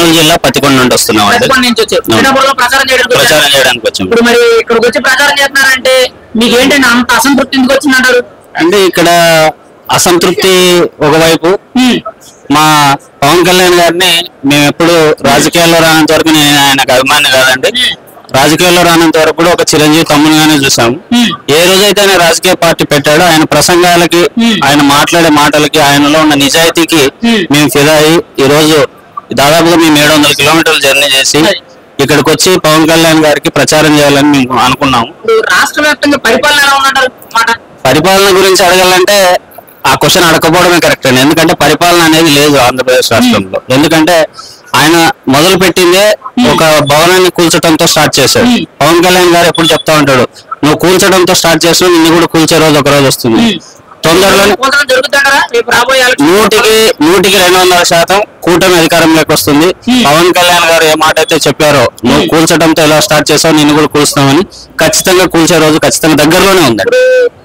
కర్నూలు జిల్లా పతికొండ నుండి వస్తున్నాం అండి పదకొండు నుంచి వచ్చారు చిన్నప్పుడు ప్రచారం చేయడానికి వచ్చారు. ప్రచారం చేయడానికి వచ్చాం ఇప్పుడు మరి ఇక్కడికి వచ్చి ప్రచారం చేస్తున్నారంటే మీకు ఏంటంటే అంత అసంతృప్తి ఎందుకు వచ్చింది అంటారు అంటే ఇక్కడ అసంతృప్తి ఒకవైపు మా పవన్ కళ్యాణ్ గారిని మేము ఎప్పుడు రాజకీయాల్లో రానంత వరకు నేను ఆయనకు అభిమాని కాదండి రాజకీయాల్లో రానంత వరకు కూడా ఒక చిరంజీవి తమ్మునిగానే చూసాము ఏ రోజైతే ఆయన రాజకీయ పార్టీ పెట్టాడో ఆయన ప్రసంగాలకి ఆయన మాట్లాడే మాటలకి ఆయనలో ఉన్న నిజాయితీకి మేము ఫిదా అయ్యి ఈ రోజు దాదాపుగా మేము ఏడు వందల కిలోమీటర్లు జర్నీ చేసి ఇక్కడికి వచ్చి పవన్ కళ్యాణ్ గారికి ప్రచారం చేయాలని మేము అనుకున్నాము ఇప్పుడు రాష్ట్ర వ్యాప్తంగా పరిపాలన ఎలా ఉందంటారు మాట పరిపాలన గురించి అడగాలంటే ఆ క్వశ్చన్ అడగకపోవడమే కరెక్ట్ అండి ఎందుకంటే పరిపాలన అనేది లేదు ఆంధ్రప్రదేశ్ రాష్ట్రంలో ఎందుకంటే ఆయన మొదలు పెట్టిందే ఒక భవనాన్ని కూల్చడంతో స్టార్ట్ చేశాడు పవన్ కళ్యాణ్ గారు ఎప్పుడు చెప్తా ఉంటాడు నువ్వు కూల్చడంతో స్టార్ట్ చేసినా నిన్ను కూడా కూల్చే రోజు ఒక రోజు వస్తుంది తొందరలోనే పోతనం జరుగుతుంటారా రేపు రాబోయే ఎలక్షన్ నూటికి నూటికి రెండు వందల శాతం కూటమి అధికారంలోకి వస్తుంది పవన్ కళ్యాణ్ గారు ఏ మాట అయితే చెప్పారో నువ్వు కూల్చడంతో ఎలా స్టార్ట్ చేసావు నిన్ను కూడా కూల్స్తామని ఖచ్చితంగా కూల్చే రోజు ఖచ్చితంగా దగ్గరలోనే ఉందండి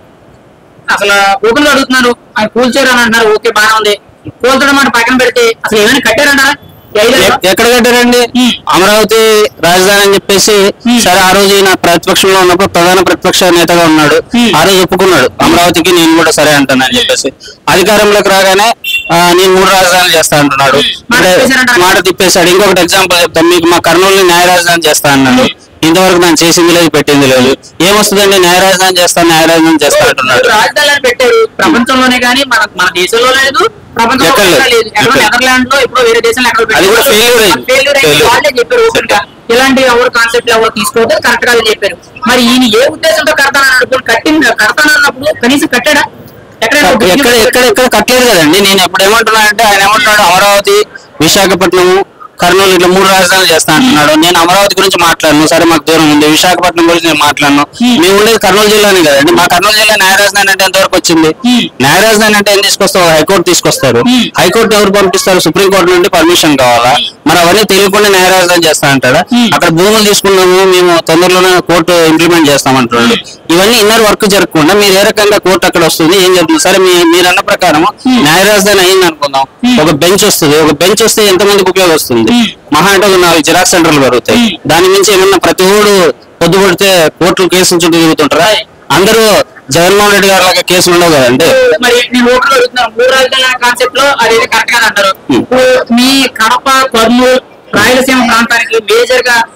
అసలు ఓపెన్ అడుగుతున్నారు ఆయన కూల్చారు అని అంటున్నారు ఓకే బాగా ఉంది కూల్చడం మాట పక్కన పెడితే అసలు ఏమైనా కట్టారంటారా ఈ ఐదేళ్ళలో? ఎక్- ఎక్కడ కట్టారండి అమరావతి రాజధాని అని చెప్పేసి సరే ఆ రోజు ఈయన ప్రతిపక్షంలో ఉన్నప్పుడు ప్రధాన ప్రతిపక్ష నేతగా ఉన్నాడు ఆ రోజు ఒప్పుకున్నాడు అమరావతికి నేను కూడా సరే అంటాను అని చెప్పేసి అధికారంలోకి రాగానే ఆ, నేను మూడు రాజధానులు చేస్తా అంటున్నాడు మాట ఇప్పుడే తిప్పేశారంటారా? మాట తిప్పేశాడు ఇంకొకటి ఎగ్జాంపుల్ చెప్తాను మీకు మా కర్నూలు న్యాయ రాజధాని చేస్తా అన్నాడు ఇంతవరకు నేను చేసింది లేదు పెట్టింది లేదు ఏమొస్తుందండి న్యాయ రాజధాని చేస్తాను న్యాయ రాజధాని చేస్తా అంటున్నాడు రాజధాని పెట్టారు ప్రపంచంలోనే కానీ మన మన దేశంలో లేదు ప్రపంచంలో ఎక్కడ ఎక్కడా లేదు. లేదు ఎక్కడో ఎక్కడ. నెదర్లాండ్ లో ఎప్పుడో వేరే దేశంలో ఎక్కడ అది కూడా failure అయింది. ఫెయిల్యూర్ అయింది Failure. వాళ్ళే చెప్పారు ఓపెన్ గా ఇలాంటి ఎవరు కాన్సెప్ట్ ఎవరు తీసుకోవద్దు కరెక్ట్ గా చెప్పారు మరి ఈయన ఏ ఉద్దేశంతో కడతానన్నప్పుడు కట్టింది కడతానన్నప్పుడు కనీసం కట్టాడా ఎక్కడ ఎక్కడ ఎక్కడ ఎక్కడ కట్టలేదు కదండి నేను ఎప్పుడు ఏమంటున్నా అంటే ఆయన ఏమంటున్నాడు అమరావతి విశాఖపట్నం కర్నూలు ఇట్లా మూడు రాజధానులు చేస్తా అంటున్నాడు నేను అమరావతి గురించి మాట్లాడను సరే మాకు దూరం ఉంది విశాఖపట్నం గురించి నేను మాట్లాడను మేము ఉండేది కర్నూలు జిల్లానే కదండి మా కర్నూలు జిల్లా న్యాయ రాజధాని అంటే ఎంతవరకు వచ్చింది న్యాయ రాజధాని అంటే ఏం తీసుకొస్తారు హైకోర్టు తీసుకొస్తారు హైకోర్టు ఎవరు పంపిస్తారు సుప్రీంకోర్టు నుండి పర్మిషన్ కావాలా మరి అవన్నీ తెలియకుండా న్యాయ రాజధాని చేస్తా అంటాడా అక్కడ భూములు తీసుకున్నాము మేము తొందరలోనే కోర్టు ఇంప్లిమెంట్ చేస్తామంటున్నాడు ఇవన్నీ ఇన్నర్ వర్క్ జరగకుండా మీరు ఏ రకంగా కోర్టు అక్కడ వస్తుంది ఏం జరుగుతుంది సరే మీ మీరు అన్న ప్రకారం న్యాయ రాజధాని అయింది అనుకుందాం ఒక బెంచ్ వస్తుంది ఒక బెంచ్ వస్తే ఎంత మందికి ఉపయోగం వస్తుంది మహా అంటే ఒక నాలుగు జిరాక్స్ సెంటర్లు పెరుగుతాయి దాని మించి ఏమన్నా ప్రతి ఊడు పొద్దు పడితే కోర్టులు కేసులు చుట్టూ తిరుగుతుంటారా అందరూ జగన్మోహన్ రెడ్డి గారి లాగా కేసులు ఉండవు కదండి మరి నేను ఓట్లు అడుగుతున్నాను మూడు రాజధానుల కాన్సెప్ట్ లో అది కరెక్ట్ గా అంటారు ఇప్పుడు మీ కడప కర్నూలు రాయలసీమ ప్రాంతానికి మేజర్ గా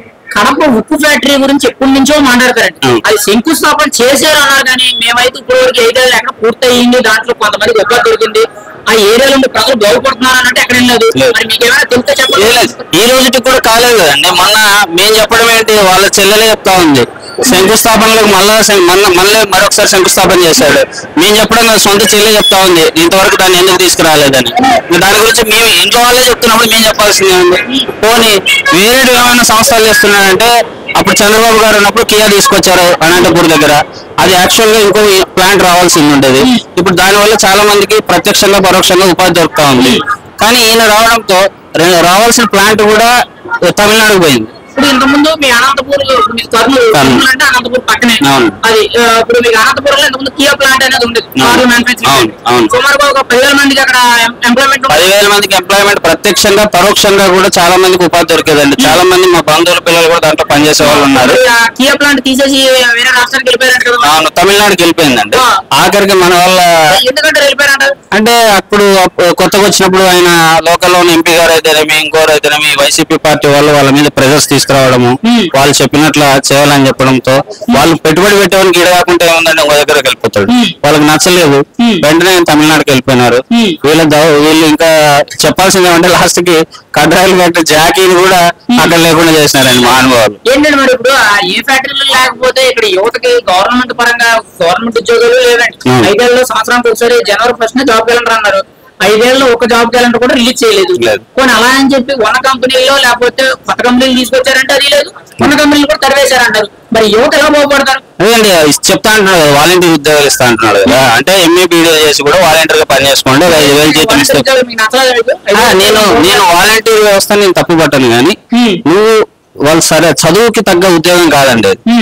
కడప ఉక్కు ఫ్యాక్టరీ గురించి ఎప్పటి నుంచో మాట్లాడతారండి అవును. అది శంకుస్థాపన చేశారు అన్నారు కానీ మేమైతే ఇప్పుడు వరకు ఐదేళ్ళు ఎక్కడ పూర్తయింది దాంట్లో కొంతమంది ఉపాధి దొరికింది ఆ ఏరియాలో ఉండే ప్రజలు బాగుపడుతున్నారు అన్నట్టు ఎక్కడ లేదు లేదు. మరి మీకు ఏమైనా తెలిస్తే చెప్పండి లేదు. ఈ రోజుకి కూడా కాలేదు కదండి మొన్న మేము చెప్పడం ఏంటి వాళ్ళ చెల్లెలే చెప్తా ఉంది శంకుస్థాపనలకు మళ్ళా శం- మళ్ళా మళ్ళీ మరొకసారి శంకుస్థాపన చేశాడు మేము చెప్పడం కాదు, సొంత చెల్లె చెప్తా ఉంది ఇంతవరకు దాన్ని ఎందుకు తీసుకురాలేదని ఇంకా దాని గురించి మేము ఇంట్లో వాళ్ళే చెప్తున్నప్పుడు మేము చెప్పాల్సిందే ఉంది పోనీ వేరే ఏమైనా సంస్థలు చేస్తున్నారంటే అప్పుడు చంద్రబాబు గారు ఉన్నప్పుడు కియా తీసుకొచ్చారు అనంతపూర్ దగ్గర అది యాక్చువల్ గా ఇంకో ప్లాంట్ రావాల్సింది ఉండేది ఇప్పుడు దానివల్ల చాలా మందికి ప్రత్యక్షంగా పరోక్షంగా ఉపాధి దొరుకుతా ఉంది కానీ ఈయన రావడంతో రె- రావాల్సిన ప్లాంట్ కూడా తమిళనాడుకు పోయింది ఇప్పుడు ఇంత ముందు మీ అనంతపూర్ మీ కర్నూలు కర్నూలు. కర్నూలు అంటే అనంతపూర్ పక్కనే అవును. అది ఆ, ఇప్పుడు మీకు అనంతపురం లో ఇంతకుముందు కియా ప్లాంట్ అనేది ఉండేది అవును. కార్లు మ్యానుఫ్యాక్చరింగ్ అవును, అవును. సుమారుగా ఒక పదివేల మందికి అక్కడ ఎంప్లాయ్మెంట్ పదివేల మందికి ఎంప్లాయ్మెంట్ ప్రత్యక్షంగా పరోక్షంగా కూడా చాలా మందికి ఉపాధి దొరికేదండి చాలా మంది మా బంధువుల పిల్లలు కూడా దాంట్లో పనిచేసే వాళ్ళు ఉన్నారు కియా ప్లాంట్ తీసేసి వేరే రాష్ట్రానికి వెళ్ళిపోయారంట కదా అవును తమిళనాడుకి వెళ్ళిపోయిందండి ఆ. ఆఖరికి మన వల్ల ఎందుకంటే వెళ్ళిపోయారంట అంటే అప్పుడు అప్పు- కొత్తగా వచ్చినప్పుడు ఆయన లోకల్ ఉన్న ఎంపీ గారు అయితేనేమి ఇంకోరు అయితేనేమి వైసీపీ పార్టీ వాళ్ళు వాళ్ళ మీద ప్రెజర్స్ తీసుకురావడము వాళ్ళు చెప్పినట్లు చేయాలని చెప్పడంతో వాళ్ళు పెట్టుబడి పెట్టేవానికి ఈడ కాకుండా ఏముందండి ఒక దగ్గరకు వెళ్ళిపోతాడు వాళ్ళకి నచ్చలేదు వెంటనే తమిళనాడుకి వెళ్ళిపోయినారు వీళ్ళ ద- వీళ్ళు ఇంకా చెప్పాల్సింది ఏమంటే లాస్ట్ కి కడ్రాయిలు కట్టే జాకీని కూడా అక్కడ లేకుండా చేసినారండి మహానుభావులు ఏంటంటే మరి ఇప్పుడు ఆ ఏ ఫ్యాక్టరీలు లేకపోతే ఇక్కడ యువతకి గవర్నమెంట్ పరంగా గవర్నమెంట్ ఉద్యోగాలు లేవండి Hmm. ఐదేళ్ళలో సంవత్సరానికి ఒకసారి జనవరి ఫస్ట్ జాబ్ క్యాలెండర్ అన్నారు ఐదేళ్ళలో ఒక జాబ్ క్యాలెండర్ కూడా రిలీజ్ చేయలేదు లేదు. కొన్ని అలా అని చెప్పి ఉన్న కంపెనీల్లో లేకపోతే కొత్త కంపెనీలు తీసుకొచ్చారంటే అది లేదు ఉన్న కంపెనీలు కూడా తరివేశారంటారు మరి యువత ఎలా బాగుపడతారు అదేండి చెప్తా అంటున్నాడు కదా వాలంటీర్ ఉద్యోగాలు ఇస్తా అంటున్నాడు కదా అంటే ఎంఏ బీడీ చేసి కూడా వాలంటీర్ గా పని చేసుకోండి ఒక ఐదు వేలు జీతం ఇస్తే ఉద్యోగాలు మీకు నచ్చలేదు మీకు? ఆ, నేను నేను వాలంటీర్ వ్యవస్థ నేను తప్పు పట్టను కానీ Hmm. నువ్వు వాళ్ళు సరే చదువుకి తగ్గ ఉద్యోగం కాదండి అది. Hmm.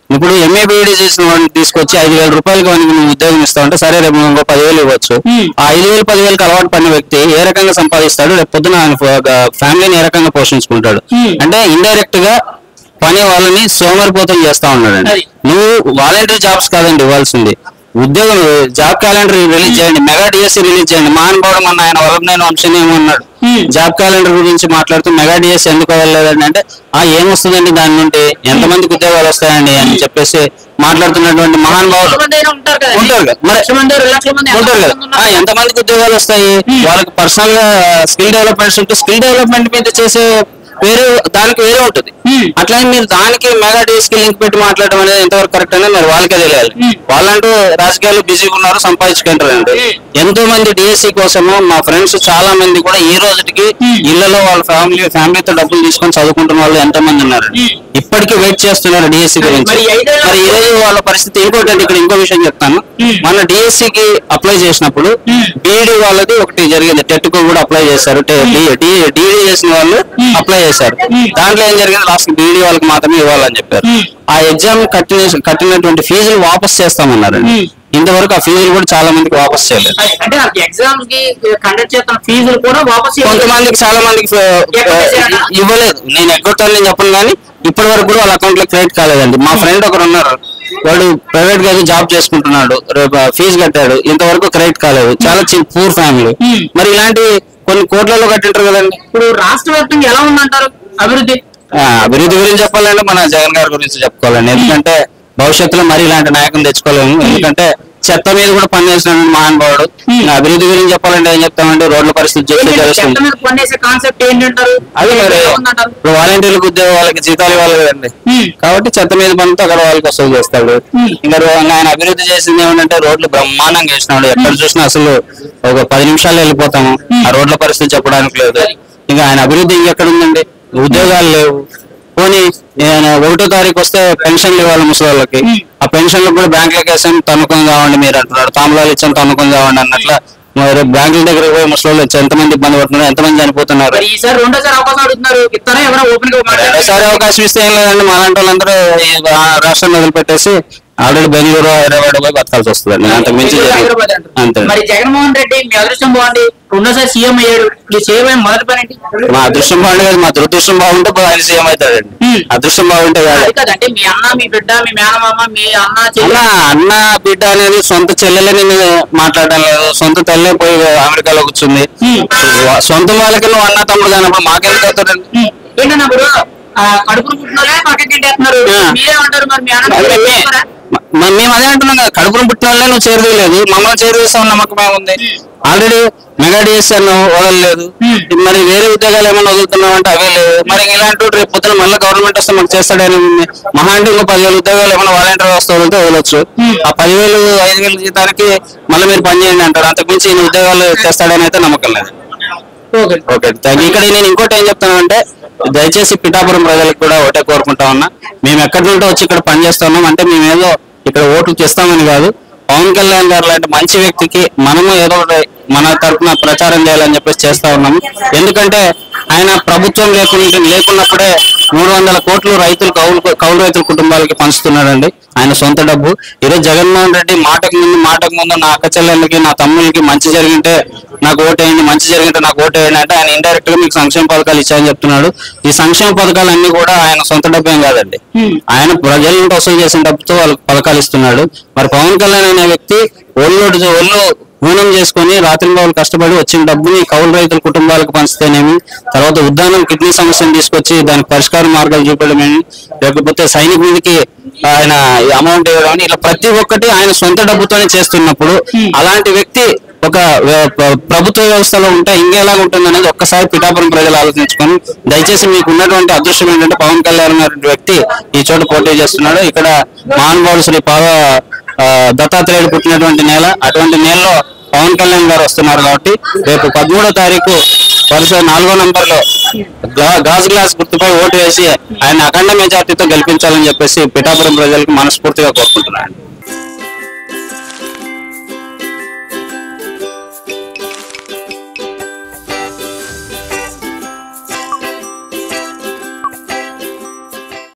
ఇప్పుడు ఎంఏ బీఈడీ చేసిన వాడిని తీసుకొచ్చి ఐదు వేల రూపాయలకి వానికి నువ్వు ఉద్యోగం ఇస్తావు అంటే సరే రేపు నువ్వు ఇంకో పదివేలు ఇవ్వచ్చు Hmm. ఆ ఐదు వేలు పదివేలకు అలవాటు పడిన వ్యక్తి ఏ రకంగా సంపాదిస్తాడు రేపు పొద్దున ఆయన ఫ్యామిలీని ఏ రకంగా పోషించుకుంటాడు Hmm. అంటే ఇండైరెక్ట్ గా పని వాళ్ళని సోమరిపోతం చేస్తా ఉన్నాడండి అది. నువ్వు వాలంటీర్ జాబ్స్ కాదండి ఇవ్వాల్సింది ఉద్యోగం జాబ్ క్యాలెండర్ రిలీజ్ చేయండి మెగా డిఎస్సి రిలీజ్ చేయండి మహానుభావుడు మన ఆయన వల్లభనేని వంశీ ఏమన్నాడు Hmm. జాబ్ క్యాలెండర్ గురించి మాట్లాడుతూ మెగా డిఎస్ ఎందుకు వెళ్ళలేదండి అంటే ఆ ఏమొస్తుందండి దాని నుండి ఎంతమందికి ఉద్యోగాలు వస్తాయండి అని చెప్పేసి మాట్లాడుతున్నటువంటి మహానుభావులు లక్షల మంది అయినా ఉంటారు కదా ఉంటారు కదా. మరి- లక్ష మంది రెండు లక్షల మంది ఉంటారు కదా ఎంతమంది ఆ, ఉన్నారు? ఎంతమందికి ఉద్యోగాలు వస్తాయి Hmm. వాళ్ళకి పర్సనల్ గా స్కిల్ డెవలప్మెంట్స్ ఉంటే స్కిల్ డెవలప్మెంట్ మీద చేసే వేరే దానికి వేరే ఉంటుంది Hmm. అట్లాగే మీరు దానికి మెగా డేస్ కి లింక్ పెట్టి మాట్లాడడం అనేది ఎంతవరకు కరెక్ట్ అనేది మరి వాళ్ళకే తెలియాలి Hmm. వాళ్ళంటూ రాజకీయాల్లో బిజీగా ఉన్నారు సంపాదించుకుంటారండి Hmm. ఎంతో మంది డిఎస్సి కోసము మా ఫ్రెండ్స్ చాలా మంది కూడా ఈ రోజుకి Hmm. ఇళ్లలో వాళ్ళ ఫ్యామిలీ ఫ్యామిలీతో డబ్బులు తీసుకొని చదువుకుంటున్న వాళ్ళు ఎంతో మంది ఉన్నారు Hmm. ఇప్పటికీ వెయిట్ చేస్తున్నారు డిఎస్సి గురించి మరి ఈ ఐదేళ్ల- మరి ఈ రోజు వాళ్ళ పరిస్థితి ఇంకోటి అండి, ఇక్కడ ఇంకో విషయం చెప్తాను Hmm. మన డిఎస్సి కి అప్లై చేసినప్పుడు Hmm. బీఈడి వాళ్ళది ఒకటి జరిగింది టెట్ కు కూడా అప్లై చేశారు డిఈడి చేసిన వాళ్ళు Hmm. అప్లై చేశారు Hmm. దాంట్లో ఏం జరిగింది లాస్ట్ బీఈడి వాళ్ళకి మాత్రమే ఇవ్వాలని చెప్పారు Hmm. ఆ ఎగ్జామ్ కట్టిన కట్టినటువంటి ఫీజులు వాపస్ చేస్తామన్నారు Hmm. ఇంతవరకు ఆ ఫీజులు కూడా చాలా మందికి వాపస్ చేయలేదు అది- అంటే ఎగ్జామ్స్ కి కండక్ట్ చేస్తున్న ఫీజులు కూడా వాపస్ ఇవ్వాలి. కొంతమందికి చాలా మందికి ఆ, ఎగ్గొట్టేసారా? ఇవ్వలేదు నేను ఎగ్గొట్టాను నేను చెప్పను కానీ ఇప్పటి వరకు కూడా వాళ్ళ అకౌంట్ లో క్రెడిట్ కాలేదండి మా ఫ్రెండ్ ఒకరు ఉన్నారు వాడు ప్రైవేట్ గా ఏదో జాబ్ చేసుకుంటున్నాడు రేపు ఫీజు కట్టాడు ఇంతవరకు క్రెడిట్ కాలేదు చాలా చిన్న పూర్ ఫ్యామిలీ Hmm. మరి ఇలాంటి కొన్ని కోట్లలో కట్టింటారు కదండి ఇప్పుడు రాష్ట్ర వ్యాప్తంగా ఎలా ఉందంటారు అభివృద్ధి ఆ, అభివృద్ధి గురించి చెప్పాలంటే మన జగన్ గారి గురించి చెప్పుకోవాలండి ఎందుకంటే భవిష్యత్తులో మరి ఇలాంటి నాయకులు తెచ్చుకోలేము ఎందుకంటే చెత్త మీద కూడా పనిచేసిన మహానుభావుడు Hmm. ఇంకా అభివృద్ధి గురించి చెప్పాలంటే ఏం చెప్తామంటే రోడ్ల పరిస్థితి చూస్తే ఏంటంటే తెలుస్తుంది చెత్త మీద పనిచేసే కాన్సెప్ట్ ఏంటంటారు అది మరి ఎలా ఉందంటారు ఇప్పుడు వాలంటీర్లకు ఉద్యోగం వాళ్ళకి జీతాలు ఇవ్వాలి కదండి Hmm. కాబట్టి చెత్త మీద పనితో అక్కడ వాళ్ళకి వసూలు చేస్తాడు Hmm. ఇంకా రో- ఆయన అభివృద్ధి చేసింది ఏమంటే రోడ్లు బ్రహ్మాండంగా వేసినాడు ఎక్కడ చూసినా అసలు ఒక పది నిమిషాలు వెళ్ళిపోతాము ఆ రోడ్ల పరిస్థితి చెప్పడానికి లేదు ఇంకా ఆయన అభివృద్ధి ఇంకెక్కడ ఉందండి ఉద్యోగాలు లేవు పోనీ నేను ఒకటో తారీఖు వస్తే పెన్షన్లు ఇవ్వాలి ముసలి వాళ్ళకి Hmm. ఆ పెన్షన్లకు కూడా బ్యాంకులకు వేసాం తన్నుకొని కావండి మీరు అంటున్నారు తాంబూలాలు ఇచ్చాం తన్నుకొని కావండి అన్నట్ల మరి బ్యాంకుల దగ్గర పోయి ముసలి వాళ్ళు వచ్చి ఎంతమంది ఇబ్బంది పడుతున్నారు ఎంతమంది చనిపోతున్నారు మరి ఈసారి రెండోసారి అవకాశం అడుగుతున్నారు ఇస్తారా ఎవరైనా ఓపెన్ గా రెండోసారి అవకాశం ఇస్తే ఏం లేదండి మాలాంటి వాళ్ళందరూ ఈ ఆ రాష్ట్రాన్ని వదిలిపెట్టేసి ఆల్రెడీ బెంగళూరు హైదరాబాద్ పోయి బతకాల్సి వస్తుందండి అంతకు మించి బెంగళూరు, జరిగింది. హైదరాబాద్ అంటారు. అంతే మరి జగన్మోహన్ రెడ్డి మీ అదృష్టం బాగుంది రెండోసారి సీఎం అయ్యాడు ఈ సీఎం అయిన మొదటి పని ఏంటి మా అదృష్టం బాగుండే కదా మా దురదృష్టం బాగుంటే బా- ఆయన సీఎం అవుతాడండి Hmm. అదృష్టం బాగుంటే కాదు అది కాదంటే మీ అన్న మీ బిడ్డ మీ మేనమామ మీ అన్న చెల్లి అన్న అన్న బిడ్డ అనేది సొంత చెల్లెలని నేను మాట్లాడడం లేదు సొంత తల్లే పోయి అమెరికాలో కూర్చుంది Hmm. వా- సొంత వాళ్ళకి నువ్వు అన్న తమ్ముడు కానప్పుడు మాకెందుకు అవుతాడండి ఉమ్. ఏంటన్నా ఇప్పుడు ఆ, కడుపును పుట్టినోళ్ళే పక్కకి వేస్తున్నారు ఆ. మీరేమంటారు మరి మీ అన్న మరి మీరు మే- చేస్తారా? మ- మేము అదే అంటున్నాం కదా కడుపును పుట్టిన వాళ్ళే నువ్వు చేరదీయలేదు మమ్మల్ని చేరదీస్తావు నమ్మకం ఏముంది ఆల్రెడీ మెగా డిఎస్ నువ్వు వదలలేదు Hmm. మరి వేరే ఉద్యోగాలు ఏమైనా వదులుతున్నావు అంటే అవే లేదు మరి ఇలాంటి వాడు రేపు పొద్దున మళ్ళీ గవర్నమెంట్ వస్తే మాకు చేస్తాడని ఉంది మహా అంటే ఇంకో పదివేల ఉద్యోగాలు ఏమైనా వాలంటీర్ వ్యవస్థ వదిలితే వదలొచ్చు Hmm. ఆ పదివేలు ఐదు వేల జీతానికి మళ్ళీ మీరు పని చేయండి అంటారు అంతకుమించి ఈయన ఉద్యోగాలు చేస్తాడని అయితే నమ్మకం లేదు ఓకే ఓకే థాంక్ యూ. ఇక్కడ నేను ఇంకోటి ఏం చెప్తానంటే దయచేసి పిఠాపురం ప్రజలకు కూడా ఒకటే కోరుకుంటా ఉన్నా మేము ఎక్కడి నుండి వచ్చి ఇక్కడ పనిచేస్తున్నాం అంటే మేము ఏదో ఇక్కడ ఓట్లు చేస్తామని కాదు పవన్ కళ్యాణ్ గారు లాంటి మంచి వ్యక్తికి మనము ఏదో ఒకటి మన తరఫున ప్రచారం చేయాలని చెప్పేసి చేస్తా ఉన్నాము ఎందుకంటే ఆయన ప్రభుత్వం లేకుండా లేకున్నప్పుడే మూడు వందల కోట్లు రైతులు కౌలు కౌలు రైతుల కుటుంబాలకి పంచుతున్నాడండి ఆయన సొంత డబ్బు ఈరోజు జగన్మోహన్ రెడ్డి మాటకు ముందు మాటకు ముందు నా అక్క చెల్లెళ్ళకి నా తమ్ముళ్ళకి మంచి జరిగింటే నాకు ఓటేయండి మంచి జరిగింటే నాకు ఓటేయండి అంటే ఆయన ఇండైరెక్ట్ గా మీకు సంక్షేమ పథకాలు ఇచ్చాయని చెప్తున్నాడు ఈ సంక్షేమ పథకాలు అన్ని కూడా ఆయన సొంత డబ్బు ఏం కాదండి Hmm. ఆయన ప్రజల నుండి వసూలు చేసిన డబ్బుతో వాళ్ళకి పథకాలు ఇస్తున్నాడు మరి పవన్ కళ్యాణ్ అనే వ్యక్తి ఒళ్ళు ఒళ్ళు హూనం చేసుకొని రాత్రి వాళ్ళు కష్టపడి వచ్చిన డబ్బుని కౌలు రైతుల కుటుంబాలకు పంచితేనేమి తర్వాత ఉద్దానం కిడ్నీ సమస్యను తీసుకొచ్చి దానికి పరిష్కార మార్గాలు చూపడమేమి లేకపోతే సైనికుడికి ఆయన అమౌంట్ ఇవ్వడం అని ఇలా ప్రతి ఒక్కటి ఆయన సొంత డబ్బుతోనే చేస్తున్నప్పుడు అలాంటి వ్యక్తి ఒక వ్య- ప్ర- ప్రభుత్వ వ్యవస్థలో ఉంటే ఇంకెలా ఉంటుంది అనేది ఒక్కసారి పిఠాపురం ప్రజలు ఆలోచించుకొని దయచేసి మీకు ఉన్నటువంటి అదృష్టం ఏంటంటే పవన్ కళ్యాణ్ అనే వ్యక్తి ఈ చోట పోటీ చేస్తున్నాడు ఇక్కడ మహానుభావుడు శ్రీ పాద ఆ, దత్తాత్రేయుడు పుట్టినటువంటి నేల అటువంటి నేలలో పవన్ కళ్యాణ్ గారు వస్తున్నారు కాబట్టి రేపు పదమూడో తారీఖు వరుస నాలుగో నంబర్ లో గా- గాజు గ్లాస్ గుర్తుపై ఓటు వేసి ఆయన అఖండ మెజార్టీతో గెలిపించాలని చెప్పేసి పిఠాపురం ప్రజలకు మనస్ఫూర్తిగా కోరుకుంటున్నాను